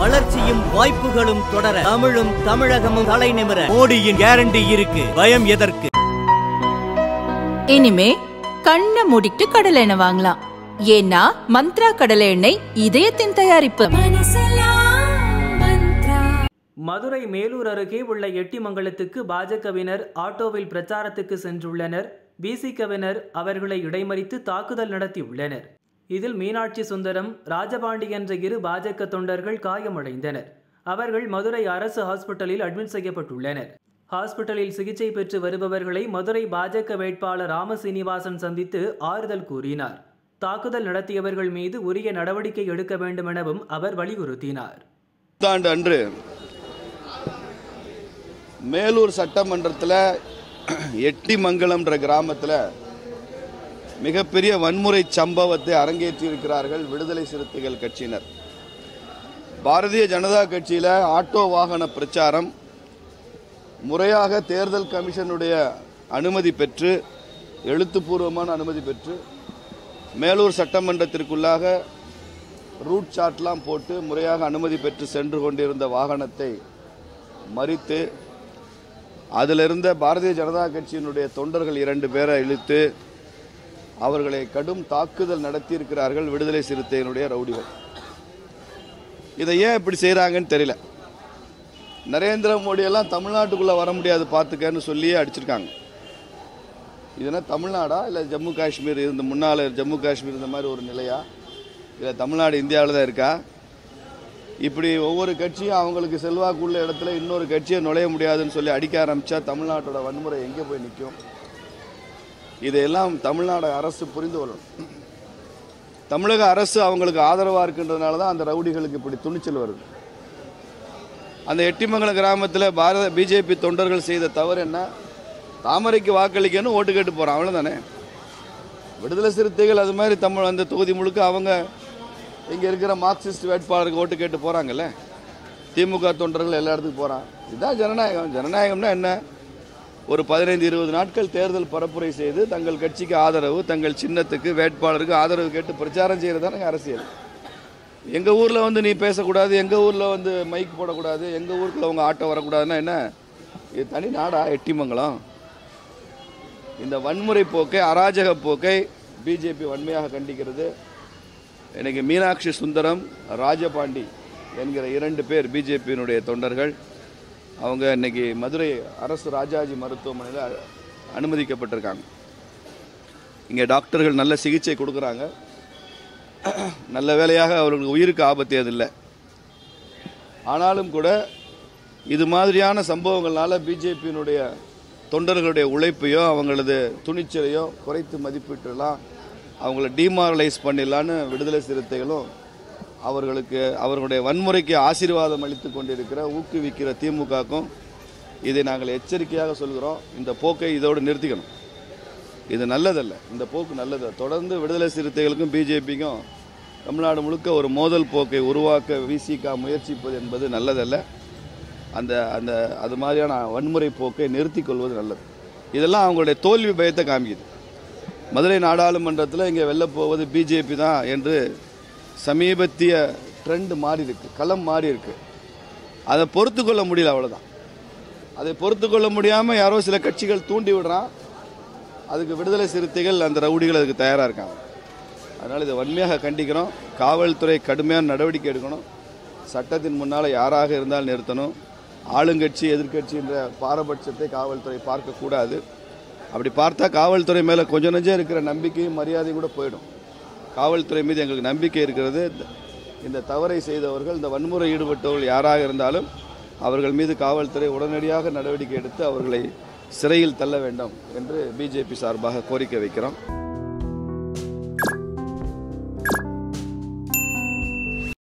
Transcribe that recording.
வளர்ச்சியும் வாய்ப்புகளும் தொடர தமிழும் தமிழகமும் தலை நிமிர மோடியின் கேரண்டி இருக்கு பயம் எதற்கு இனிமே கண்ணை மூடிட்டு கடலை எண்ணெய் வாங்கலாம் ஏன்னா மந்த்ரா கடலை எண்ணெய் இதயத்தின் தயாரிப்பு மதுரை மேலூர் அருகே உள்ள எட்டிமங்கலத்துக்கு பாஜகவினர் ஆட்டோவில் பிரச்சாரத்துக்கு சென்றுள்ளனர் பிசிகவினர் அவர்களை இடைமறித்து தாக்குதல் நடத்தியுள்ளனர் இதில் மீனாட்சி சுந்தரம் ராஜபாண்டி என்ற இரு பாஜக தொண்டர்கள் காயமடைந்தனர் அவர்கள் மதுரை அரசு ஹாஸ்பிட்டலில் அட்மிட் செய்யப்பட்டுள்ளனர் ஹாஸ்பிட்டலில் சிகிச்சை பெற்று வருபவர்களை மதுரை பாஜக வேட்பாளர் ராமசீனிவாசன் சந்தித்து ஆறுதல் கூறினார் தாக்குதல் நடத்தியவர்கள் மீது உரிய நடவடிக்கை எடுக்க வேண்டும் எனவும் அவர் வலியுறுத்தினார் புத்தாண்டு அன்று மேலூர் சட்டமன்றத்தில் எட்டிமங்கலம்ன்ற கிராமத்தில் மிகப்பெரிய வன்முறை சம்பவத்தை அரங்கேற்றி இருக்கிறார்கள் விடுதலை சிறுத்தைகள் கட்சியினர் பாரதிய ஜனதா கட்சியில் ஆட்டோ வாகன பிரச்சாரம் முறையாக தேர்தல் கமிஷனுடைய அனுமதி பெற்று எழுத்துப்பூர்வமான அனுமதி பெற்று மேலூர் சட்டமன்றத்திற்குள்ளாக ரூட் சார்ட்லாம் போட்டு முறையாக அனுமதி பெற்று சென்று கொண்டிருந்த வாகனத்தை மறித்து அதில் இருந்த பாரதிய ஜனதா கட்சியினுடைய தொண்டர்கள் இரண்டு பேரை இழுத்து அவர்களை கடும் தாக்குதல் நடத்தியிருக்கிறார்கள் விடுதலை சிறுத்தையினுடைய ரவுடிகள் இதை ஏன் இப்படி செய்கிறாங்கன்னு தெரியல நரேந்திர மோடியெல்லாம் தமிழ்நாட்டுக்குள்ளே வர முடியாது பார்த்துக்கன்னு சொல்லியே அடிச்சிருக்காங்க இதுனா தமிழ்நாடா இல்லை ஜம்மு காஷ்மீர் இருந்த முன்னால் ஜம்மு காஷ்மீர் இந்த மாதிரி ஒரு நிலையா இல்லை தமிழ்நாடு இந்தியாவில் தான் இருக்கா இப்படி ஒவ்வொரு கட்சியும் அவங்களுக்கு செல்வாக்குள்ள இடத்துல இன்னொரு கட்சியை நுழைய முடியாதுன்னு சொல்லி அடிக்க ஆரம்பித்தா தமிழ்நாட்டோட வன்முறை எங்கே போய் நிற்கும் இதையெல்லாம் தமிழ்நாடு அரசு புரிந்து கொள்ளணும் தமிழக அரசு அவங்களுக்கு ஆதரவாக இருக்கின்றதுனால தான் அந்த ரவுடிகளுக்கு இப்படி துணிச்சல் வருது அந்த எட்டிமங்கலம் கிராமத்தில் பாரத பிஜேபி தொண்டர்கள் செய்த தவறு என்ன தாமரைக்கு வாக்களிக்கணும் ஓட்டு கேட்டு போகிறான் அவ்வளோதானே விடுதலை சிறுத்தைகள் அது மாதிரி தமிழ் அந்த தொகுதி முழுக்க அவங்க இங்கே இருக்கிற மார்க்சிஸ்ட் வேட்பாளருக்கு ஓட்டு கேட்டு போகிறாங்கல்ல திமுக தொண்டர்கள் எல்லா இடத்துக்கும் போகிறான் இதுதான் ஜனநாயகம் ஜனநாயகம்னா என்ன ஒரு பதினைந்து இருபது நாட்கள் தேர்தல் பரப்புரை செய்து தங்கள் கட்சிக்கு ஆதரவு தங்கள் சின்னத்துக்கு வேட்பாளருக்கு ஆதரவு கேட்டு பிரச்சாரம் செய்கிறது தானே அரசியல் எங்கள் ஊரில் வந்து நீ பேசக்கூடாது எங்கள் ஊரில் வந்து மைக் போடக்கூடாது எங்கள் ஊருக்குள்ள உங்கள் ஆட்டோ வரக்கூடாதுன்னா என்ன இது தனி நாடா எட்டிமங்கலம் இந்த வன்முறை போக்கை அராஜக போக்கை பிஜேபி வன்மையாக கண்டிக்கிறது இன்னைக்கு மீனாட்சி சுந்தரம் ராஜபாண்டி என்கிற இரண்டு பேர் பிஜேபியினுடைய தொண்டர்கள் அவங்க இன்னைக்கு மதுரை அரசு ராஜாஜி மருத்துவமனையில் அ- அனுமதிக்கப்பட்டிருக்காங்க இங்கே டாக்டர்கள் நல்ல சிகிச்சை கொடுக்குறாங்க நல்ல வேளையாக அவர்களுக்கு உயிருக்கு ஆபத்து எதுவும் இல்லை ஆனாலும் கூட இது மாதிரியான சம்பவங்கள்னால பிஜேபியினுடைய தொண்டர்களுடைய உழைப்பையோ அவங்களது துணிச்சலையோ குறைத்து மதிப்பிட்டுலாம் அவங்கள டிமாரலைஸ் பண்ணிடலான்னு விடுதலை சிறுத்தைகளும் அவர்களுக்கு அவர்களுடைய வன்முறைக்கு ஆசீர்வாதம் அளித்து கொண்டிருக்கிற ஊக்குவிக்கிற திமுகக்கும் இதை நாங்கள் எச்சரிக்கையாக சொல்கிறோம் இந்த போக்கை இதோடு நிறுத்திக்கணும் இது நல்லதல்ல இந்த போக்கு நல்லது தொடர்ந்து விடுதலை சிறுத்தைகளுக்கும் பிஜேபிக்கும் தமிழ்நாடு முழுக்க ஒரு மோதல் போக்கை உருவாக்க விசிக முயற்சிப்பது என்பது நல்லதல்ல அந்த அந்த அது மாதிரியான வன்முறை போக்கை நிறுத்திக் கொள்வது நல்லது இதெல்லாம் அவங்களுடைய தோல்வி பயத்தை காமிக்குது மதுரை நாடாளுமன்றத்தில் இங்கே வெல்ல போவது பிஜேபி தான் என்று சமீபத்திய ட்ரெண்ட் மாறி இருக்கு களம் மாறி இருக்கு அதை பொறுத்து கொள்ள முடியல அவ்வளோதான் அதை பொறுத்து கொள்ள முடியாமல் யாரோ சில கட்சிகள் தூண்டி விடுறான் அதுக்கு விடுதலை சிறுத்தைகள் அந்த ரவுடிகள் அதுக்கு தயாராக இருக்காங்க அதனால் இதை வன்மையாக கண்டிக்கிறோம் காவல்துறை கடுமையான நடவடிக்கை எடுக்கணும் சட்டத்தின் முன்னால் யாராக இருந்தாலும் நிறுத்தணும் ஆளுங்கட்சி எதிர்க்கட்சி என்ற பாரபட்சத்தை காவல்துறை பார்க்கக்கூடாது அப்படி பார்த்தா காவல்துறை மேலே கொஞ்சம் நெஞ்சம் இருக்கிற நம்பிக்கையும் மரியாதையும் கூட போயிடும் காவல்துறை மீது எங்களுக்கு நம்பிக்கை இருக்கிறது இந்த- இந்த தவறை செய்தவர்கள் இந்த வன்முறை ஈடுபட்டவர்கள் யாராக இருந்தாலும் அவர்கள் மீது காவல்துறை உடனடியாக நடவடிக்கை எடுத்து அவர்களை சிறையில் தள்ள வேண்டும் என்று பிஜேபி சார்பாக கோரிக்கை வைக்கிறோம்